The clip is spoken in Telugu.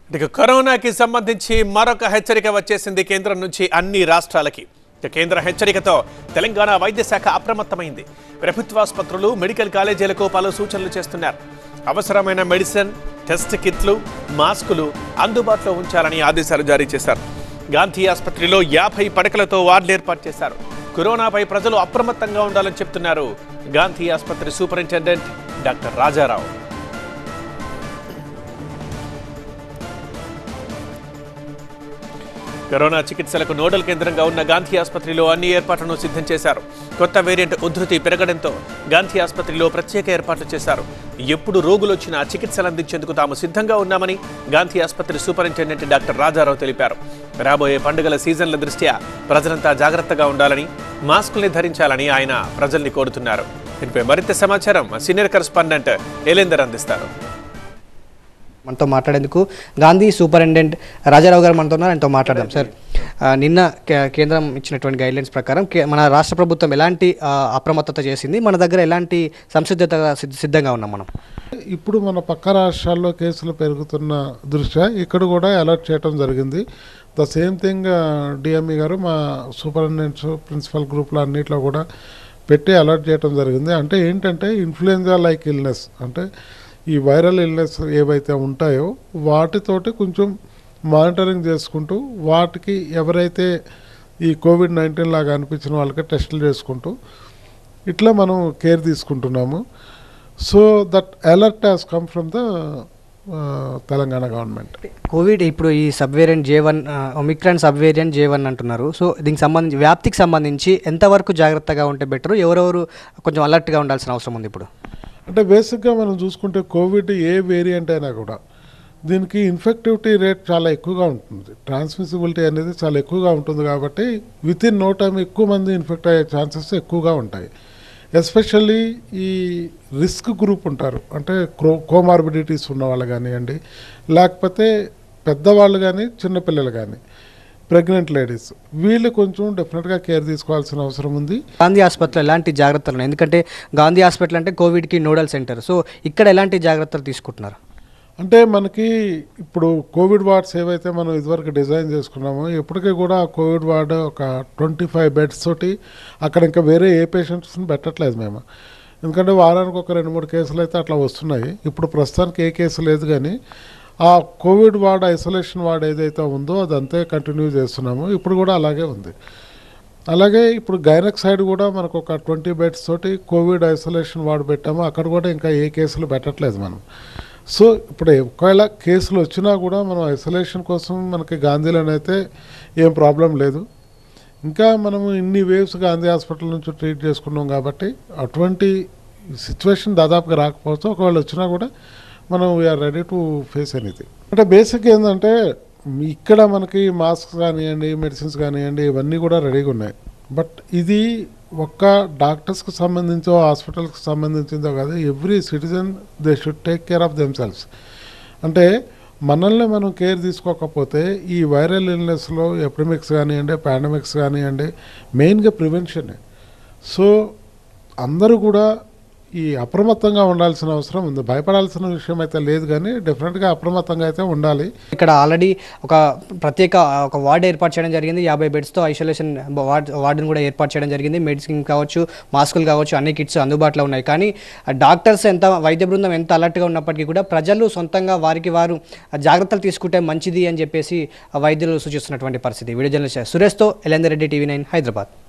ఇక కరోనాకి సంబంధించి మరొక హెచ్చరిక వచ్చేసింది కేంద్రం నుంచి అన్ని రాష్ట్రాలకి ఇక కేంద్ర హెచ్చరికతో తెలంగాణ వైద్య శాఖ అప్రమత్తమైంది ప్రభుత్వాసుపత్రులు మెడికల్ కాలేజీలకు పలు సూచనలు చేస్తున్నారు అవసరమైన మెడిసిన్ టెస్ట్ కిట్లు మాస్కులు అందుబాటులో ఉంచాలని ఆదేశాలు జారీ చేశారు గాంధీ ఆసుపత్రిలో యాభై పడకలతో వార్డులు ఏర్పాటు చేశారు కరోనాపై ప్రజలు అప్రమత్తంగా ఉండాలని చెప్తున్నారు గాంధీ ఆసుపత్రి సూపరింటెండెంట్ డాక్టర్ రాజారావు కరోనా చికిత్సలకు నోడల్ కేంద్రంగా ఉన్న గాంధీ ఆసుపత్రిలో అన్ని ఏర్పాట్లను సిద్ధం చేశారు కొత్త వేరియంట్ ఉధృతి పెరగడంతో గాంధీ ఆసుపత్రిలో ప్రత్యేక ఏర్పాట్లు చేశారు ఎప్పుడు రోగులు వచ్చినా చికిత్సలు అందించేందుకు తాము సిద్ధంగా ఉన్నామని గాంధీ ఆసుపత్రి సూపరింటెండెంట్ డాక్టర్ రాజారావు తెలిపారు రాబోయే పండుగల సీజన్ల దృష్ట్యా ప్రజలంతా జాగ్రత్తగా ఉండాలని మాస్కుల్ని ధరించాలని ఆయన ప్రజల్ని కోరుతున్నారు దీనిపై మరింత సమాచారం మా సీనియర్ కరెస్పాండెంట్ ఎలేందర్ అందిస్తారు మనతో మాట్లాడేందుకు గాంధీ సూపరింటెండెంట్ రాజారావు గారు మనతో ఉన్నారు ఆయనతో మాట్లాడదాం సార్ ఆ, నిన్న కే- కేంద్రం ఇచ్చినటువంటి గైడ్లైన్స్ ప్రకారం కే- మన రాష్ట్ర ప్రభుత్వం ఎలాంటి ఆ, అప్రమత్తత చేసింది మన దగ్గర ఎలాంటి సంసిద్ధత సిద్ధ- సిద్ధంగా ఉన్నాం మనం ఇప్పుడు మన పక్క రాష్ట్రాల్లో కేసులు పెరుగుతున్న దృష్ట్యా ఇక్కడ కూడా అలర్ట్ చేయడం జరిగింది ద సేమ్ థింగ్ డిఎంఈ గారు మా సూపరింటెండెంట్స్ ప్రిన్సిపల్ గ్రూప్లో అన్నిట్లో కూడా పెట్టి అలర్ట్ చేయడం జరిగింది అంటే ఏంటంటే ఇన్ఫ్లుయెంజా లైక్ ఇల్నెస్ అంటే ఈ వైరల్ ఇల్నెస్ ఏవైతే ఉంటాయో వాటితోటి కొంచెం మానిటరింగ్ చేసుకుంటూ వాటికి ఎవరైతే ఈ కోవిడ్ నైన్టీన్ లాగా అనిపించిన వాళ్ళకి టెస్టులు చేసుకుంటూ ఇట్లా మనం కేర్ తీసుకుంటున్నాము so that alert has come from the Telangana government covid ఇప్పుడు ఈ sub variant J one omicron sub variant J one అంటున్నారు సో దీనికి సంబంధించి వ్యాప్తికి సంబంధించి ఎంతవరకు జాగ్రత్తగా ఉంటే బెటర్ ఎవరెవరు కొంచెం అలర్ట్గా ఉండాల్సిన అవసరం ఉంది ఇప్పుడు అంటే బేసిక్గా మనం చూసుకుంటే కోవిడ్ ఏ వేరియంట్ అయినా కూడా దీనికి ఇన్ఫెక్టివిటీ రేట్ చాలా ఎక్కువగా ఉంటుంది ట్రాన్స్మిసిబిలిటీ అనేది చాలా ఎక్కువగా ఉంటుంది కాబట్టి విత్ ఇన్ నో టైం ఎక్కువ మంది ఇన్ఫెక్ట్ అయ్యే ఛాన్సెస్ ఎక్కువగా ఉంటాయి ఎస్పెషల్లీ ఈ రిస్క్ గ్రూప్ ఉంటారు అంటే క్రో కోమార్బిడిటీస్ ఉన్న వాళ్ళు కానివ్వండి లేకపోతే పెద్దవాళ్ళు కానీ చిన్నపిల్లలు కానీ ప్రెగ్నెంట్ లేడీస్ వీళ్ళు కొంచెం డెఫినెట్గా కేర్ తీసుకోవాల్సిన అవసరం ఉంది గాంధీ ఆసుపత్రిలో ఎలాంటి జాగ్రత్తలు ఉన్నాయి ఎందుకంటే గాంధీ హాస్పిటల్ అంటే కోవిడ్కి నోడల్ సెంటర్ సో ఇక్కడ ఎలాంటి జాగ్రత్తలు తీసుకుంటున్నారు అంటే మనకి ఇప్పుడు కోవిడ్ వార్డ్స్ ఏవైతే మనం ఇదివరకు డిజైన్ చేసుకున్నామో ఇప్పటికీ కూడా ఆ కోవిడ్ వార్డ్ ఒక ట్వంటీ ఫైవ్ బెడ్స్ తోటి అక్కడ ఇంకా వేరే ఏ పేషెంట్స్ని పెట్టట్లేదు మేము ఎందుకంటే వారానికి ఒక రెండు మూడు కేసులు అయితే అట్లా వస్తున్నాయి ఇప్పుడు ప్రస్తుతానికి ఏ కేసు లేదు కానీ ఆ కోవిడ్ వార్డ్ ఐసోలేషన్ వార్డ్ ఏదైతే ఉందో అదంతే కంటిన్యూ చేస్తున్నాము ఇప్పుడు కూడా అలాగే ఉంది అలాగే ఇప్పుడు గైనక్ సైడ్ కూడా మనకు ఒక ట్వంటీ బెడ్స్ తోటి కోవిడ్ ఐసోలేషన్ వార్డు పెట్టాము అక్కడ కూడా ఇంకా ఏ కేసులు పెట్టట్లేదు మనం సో ఇప్పుడు ఒకవేళ కేసులు వచ్చినా కూడా మనం ఐసోలేషన్ కోసం మనకి గాంధీలోనైతే ఏం ప్రాబ్లం లేదు ఇంకా మనము ఇన్ని వేవ్స్ గాంధీ హాస్పిటల్ నుంచి ట్రీట్ చేసుకున్నాం కాబట్టి అటువంటి సిచ్యువేషన్ దాదాపుగా రాకపోవచ్చు ఒకవేళ వచ్చినా కూడా మనం we're ready to face anything అంటే బేసిక్ ఏంటంటే ఇక్కడ మనకి మాస్క్ కానివ్వండి మెడిసిన్స్ కానివ్వండి ఇవన్నీ కూడా రెడీగా ఉన్నాయి బట్ ఇది ఒక్క డాక్టర్స్కి సంబంధించో హాస్పిటల్స్కి సంబంధించిందో కాదు every citizen they should take care of themselves అంటే మనల్ని మనం కేర్ తీసుకోకపోతే ఈ వైరల్ ఇల్నెస్లో ఎపిడమిక్స్ కానివ్వండి పాండమిక్స్ కానివ్వండి మెయిన్గా ప్రివెన్షనే సో అందరూ కూడా ఈ అప్రమత్తంగా ఉండాల్సిన అవసరం ఉంది భయపడాల్సిన విషయం అయితే లేదు కానీ డెఫినెట్గా అప్రమత్తంగా అయితే ఉండాలి ఇక్కడ ఆల్రెడీ ఒక ప్రత్యేక ఒక వార్డు ఏర్పాటు చేయడం జరిగింది యాభై బెడ్స్తో ఐసోలేషన్ వార్డ్ వార్డును కూడా ఏర్పాటు చేయడం జరిగింది మెడిసిన్ కావచ్చు మాస్కులు కావచ్చు అన్ని కిట్స్ అందుబాటులో ఉన్నాయి కానీ ఆ డాక్టర్స్ ఎంత వైద్య బృందం ఎంత అలర్ట్గా ఉన్నప్పటికీ కూడా ప్రజలు సొంతంగా వారికి వారు జాగ్రత్తలు తీసుకుంటే మంచిది అని చెప్పేసి ఆ వైద్యులు సూచిస్తున్నటువంటి పరిస్థితి వీడియో జర్నలిస్ట్ సురేష్తో ఎలేందర్ రెడ్డి టీవీ నైన్ హైదరాబాద్